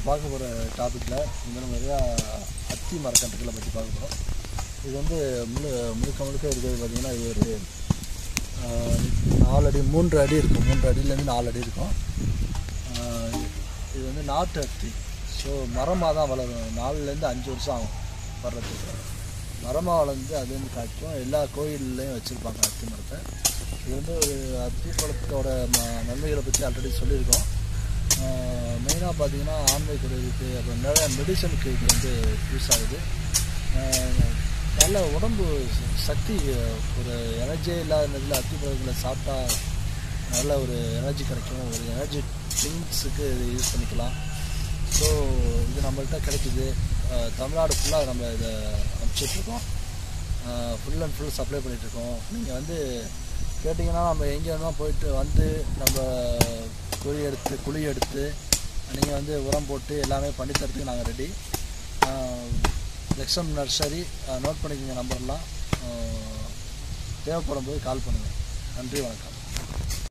பார்க்க போகிற டாப்பிக்கில் இந்த மாதிரி நிறையா அத்தி மரக்கன்றுகளை பற்றி பார்க்க போகிறோம் இது வந்து முழு முழுக்க முழுக்க இருக்கிறது பார்த்திங்கன்னா இது ஒரு ஆஹ், நாலு அடி மூன்று அடி இருக்கும் மூன்று அடியிலேருந்து நாலு அடி இருக்கும் ஆஹ், இது வந்து நாட்டு அத்தி ஸோ மரமாக தான் வளரும் நாலுலேருந்து அஞ்சு வருஷம் ஆகும் வர்றதுக்கு மரமாக வளர்ந்து அது வந்து காய்க்கும் எல்லா கோயில்லையும் வச்சுருப்பாங்க அத்தி மரத்தை இது வந்து ஒரு அத்தி பழத்தோட ம நன்மைகளை பற்றி ஆல்ரெடி சொல்லியிருக்கோம் மெயினாக பார்த்தீங்கன்னா ஆண்மை குறைவுக்கு அப்புறம் நிறைய மெடிசனுக்கு இது வந்து யூஸ் ஆகுது ஆஹ் நல்ல உடம்பு ச- சக்தி அஹ், ஒரு எனர்ஜியே இல்லாத நேரத்தில் அத்தி பழங்களை சாப்பிட்டா நல்ல ஒரு எனர்ஜி கிடைக்கும் ஒரு எனர்ஜி ட்ரிங்க்ஸுக்கு இது யூஸ் பண்ணிக்கலாம் ஸோ இது நம்மள்ட்ட கிடைக்குது அஹ், தமிழ்நாடு ஃபுல்லாக நம்ம இதை அனுப்பிச்சிட்ருக்கோம் ஃபுல் அண்ட் ஃபுல் சப்ளை பண்ணிகிட்ருக்கோம் நீங்கள் வந்து கேட்டிங்கன்னா நம்ம எங்கே வேணால் போயிட்டு வந்து நம்ம குழி எடுத்து குழி எடுத்து நீங்கள் வந்து உரம் போட்டு எல்லாமே பண்ணி தரதுக்கு நாங்கள் ரெடி லெக்ஸம் நர்சரி நோட் பண்ணிக்கோங்க நம்பர்லாம் தேவைப்படும் போது கால் பண்ணுங்கள் நன்றி வணக்கம்